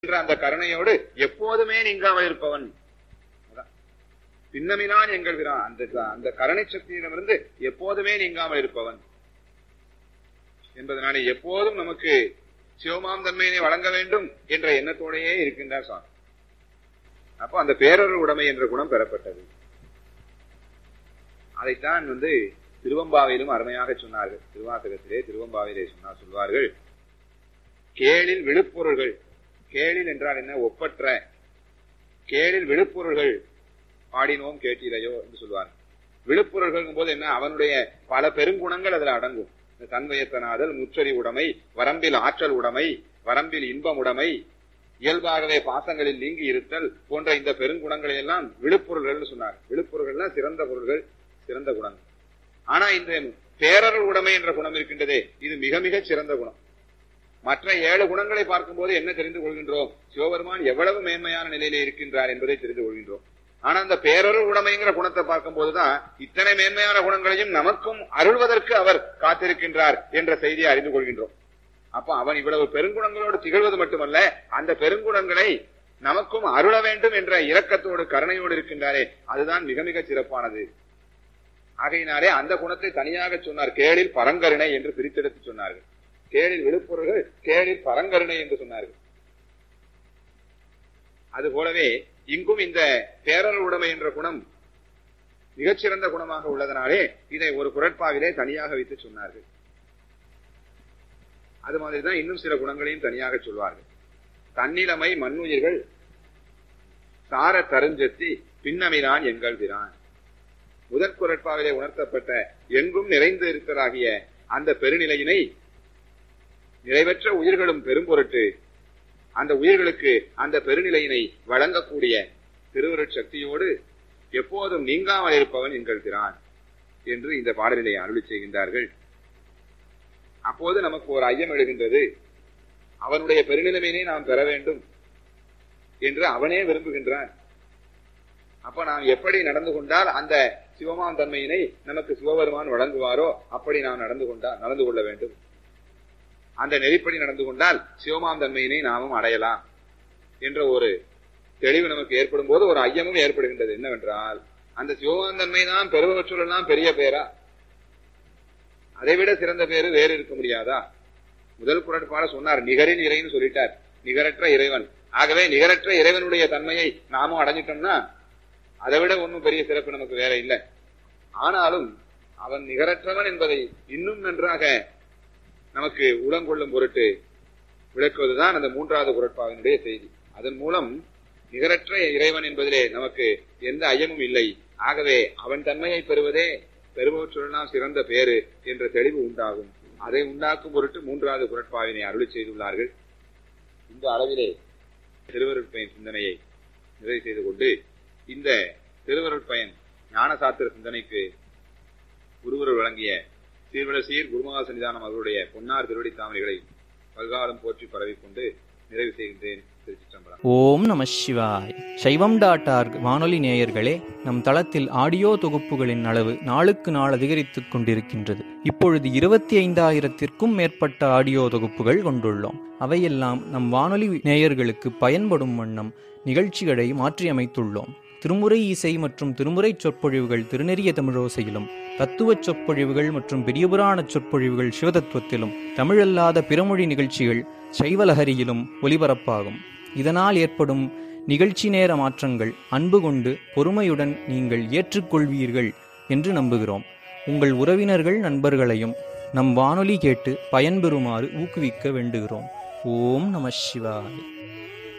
என்ற அந்த கருணையோடு எப்போதுமே நீங்காமல் இருப்பவன் அதான். பின்னமினான் எங்கள் பிரான் அந்த அந்த கருணை சக்தியிடமிருந்து எப்போதுமே நீங்காமல் இருப்பவன் என்பதனாலே எப்போதும் நமக்கு சிவமாம் தன்மையினை வழங்க வேண்டும் என்ற எண்ணத்தோடையே இருக்கின்றார் சுவாமி அப்போ அந்த பேரொரு உடைமை என்ற குணம் பெறப்பட்டது அதைத்தான் வந்து திருவம்பாவையிலும் அருமையாக சொன்னார்கள் திருவாசகத்திலே திருவம்பாவையிலே சொன்னார் சொல்வார்கள் கேளில் விழுப்பொருள்கள் கேளில் என்றால் என்ன ஒப்பற்ற கேளில் விழுப்பொருள்கள் பாடினோம் கேட்டீரையோ என்று சொல்வார் விழுப்பொருள்கள் போது என்ன அவனுடைய பல பெருங்குணங்கள் அதுல அடங்கும் இந்த தன்வயத்தனாதல் முற்றறி உடைமை வரம்பில் ஆற்றல் உடைமை வரம்பில் இன்பம் உடைமை இயல்பாகவே பாசங்களில் நீங்கி இருத்தல் போன்ற இந்த பெருங்குணங்களை எல்லாம் விழுப்பொருள்கள் சொன்னார் விழுப்பொருள்கள்லாம் சிறந்த பொருள்கள் சிறந்த குணங்கள் ஆனா இந்த பேரருள் உடைமை என்ற குணம் இருக்கின்றதே இது மிக மிக சிறந்த குணம் மற்ற ஏழு குணங்களை பார்க்கும்போது என்ன தெரிந்து கொள்கின்றோம் சிவபெருமான் எவ்வளவு மேன்மையான நிலையிலே இருக்கின்றார் என்பதை தெரிந்து கொள்கின்றோம் ஆனா அந்த பேரருள் உடைமைங்கிற குணத்தை பார்க்கும் போதுதான் இத்தனை மேன்மையான குணங்களையும் நமக்கும் அருள்வதற்கு அவர் காத்திருக்கின்றார் என்ற செய்தியை அறிந்து கொள்கின்றோம் அப்ப அவன் இவ்வளவு பெருங்குணங்களோடு திகழ்வது மட்டுமல்ல அந்த பெருங்குணங்களை நமக்கும் அருள வேண்டும் என்ற இரக்கத்தோடு கருணையோடு இருக்கின்றாரே அதுதான் மிக மிக சிறப்பானது ஆகையினாலே அந்த குணத்தை தனியாக சொன்னார் கேளில் பரங்கருணை என்று பிரித்தெடுத்து சொன்னார்கள் கேளில் விழுப்பொருள்கள் கேளில் பரங்கருணை என்று சொன்னார்கள் அது போலவே இங்கும் இந்த பேரல் உடைமை என்ற குணம் மிகச்சிறந்த குணமாக உள்ளதனாலே இதை ஒரு குரட்பாவிலே தனியாக வைத்து சொன்னார்கள் அது மாதிரிதான் இன்னும் சில குணங்களையும் தனியாக சொல்வார்கள் தன்னிலைமை மண்ணுயிர்கள் சார தருஞ்சத்தி பின்னமிதான் எங்கள் பிரான் முதற் குரட்பாவிலே உணர்த்தப்பட்ட எங்கும் நிறைந்து இருக்கிறாகிய அந்த பெருநிலையினை நிறைவற்ற உயிர்களும் பெரும்பொருட்டு அந்த உயிர்களுக்கு அந்த பெருநிலையினை வழங்கக்கூடிய திருவருட் சக்தியோடு எப்போதும் நீங்காமல் இருப்பவன் எங்கள் திறான் என்று இந்த பாடலிலே அருளி செய்கின்றார்கள் அப்போது நமக்கு ஒரு ஐயம் எழுகின்றது அவனுடைய பெருநிலைமையினை நாம் பெற வேண்டும் என்று அவனே விரும்புகின்றான் அப்ப நாம் எப்படி நடந்து கொண்டால் அந்த சிவமான் தன்மையினை நமக்கு சிவபெருமான் வழங்குவாரோ அப்படி நாம் நடந்து கொண்டால் நடந்து கொள்ள வேண்டும் அந்த நெறிப்படி நடந்து கொண்டால் சிவமாம் தன்மையினை நாமும் அடையலாம் என்ற ஒரு தெளிவு நமக்கு ஏற்படும் போது ஒரு ஐயமும் ஏற்படுகின்றது என்னவென்றால் அந்த சிவமாம் தன்மை தான் பெருவற்றுள்ளெல்லாம் பெரிய பேரா அதைவிட சிறந்த பேரு வேறு இருக்க முடியாதா முதல் குரட்பாட சொன்னார் நிகரின் இறைன்னு சொல்லிட்டார் நிகரற்ற இறைவன் ஆகவே நிகரற்ற இறைவனுடைய தன்மையை நாமும் அடைஞ்சிட்டோம்னா அதை விட ஒன்றும் பெரிய சிறப்பு நமக்கு வேற இல்லை ஆனாலும் அவன் நிகரற்றவன் என்பதை இன்னும் நன்றாக நமக்கு உளங்கொள்ளும் பொருட்டு விளக்குவதுதான் அந்த மூன்றாவது குரட்பாவினுடைய செய்தி அதன் மூலம் நிகரற்ற இறைவன் என்பதிலே நமக்கு எந்த ஐயமும் இல்லை ஆகவே அவன் தன்மையை பெறுவதே பெருமவற்றுடன் சிறந்த பேரு என்ற தெளிவு உண்டாகும் அதை உண்டாக்கும் பொருட்டு மூன்றாவது குரட்பாவினை அருளி செய்துள்ளார்கள் இந்த அளவிலே திருவருட்பயன் சிந்தனையை நிறைவு செய்து கொண்டு இந்த திருவருட்பயன் ஞான சாத்திர சிந்தனைக்கு குருவருள் வழங்கிய சீர்வட சீர் குருமகா சன்னிதானம் அவர்களுடைய பொன்னார் திருவடி தாமரைகளை பல்காலம் போற்றி பரவிக்கொண்டு நிறைவு செய்கின்றேன் திருச்சிற்றம்பலம் ஓம் நம சிவாய் சைவம் டாட் ஆர்க் வானொலி நேயர்களே நம் தளத்தில் ஆடியோ தொகுப்புகளின் அளவு நாளுக்கு நாள் அதிகரித்துக் கொண்டிருக்கின்றது இப்பொழுது இருபத்தி ஐந்தாயிரத்திற்கும் மேற்பட்ட ஆடியோ தொகுப்புகள் கொண்டுள்ளோம் அவையெல்லாம் நம் வானொலி நேயர்களுக்கு பயன்படும் வண்ணம் நிகழ்ச்சிகளை மாற்றியமைத்துள்ளோம் திருமுறை இசை மற்றும் திருமுறை சொற்பொழிவுகள் திருநெறிய தமிழோசையிலும் தத்துவச் சொற்பொழிவுகள் மற்றும் பெரியபுராண சொற்பொழிவுகள் சிவதத்துவத்திலும் தமிழல்லாத பிறமொழி நிகழ்ச்சிகள் சைவலஹரியிலும் ஒலிபரப்பாகும் இதனால் ஏற்படும் நிகழ்ச்சி நேர மாற்றங்கள் அன்பு கொண்டு பொறுமையுடன் நீங்கள் ஏற்றுக்கொள்வீர்கள் என்று நம்புகிறோம் உங்கள் உறவினர்கள் நண்பர்களையும் நம் வானொலி கேட்டு பயன்பெறுமாறு ஊக்குவிக்க வேண்டுகிறோம் ஓம் நம சிவாய்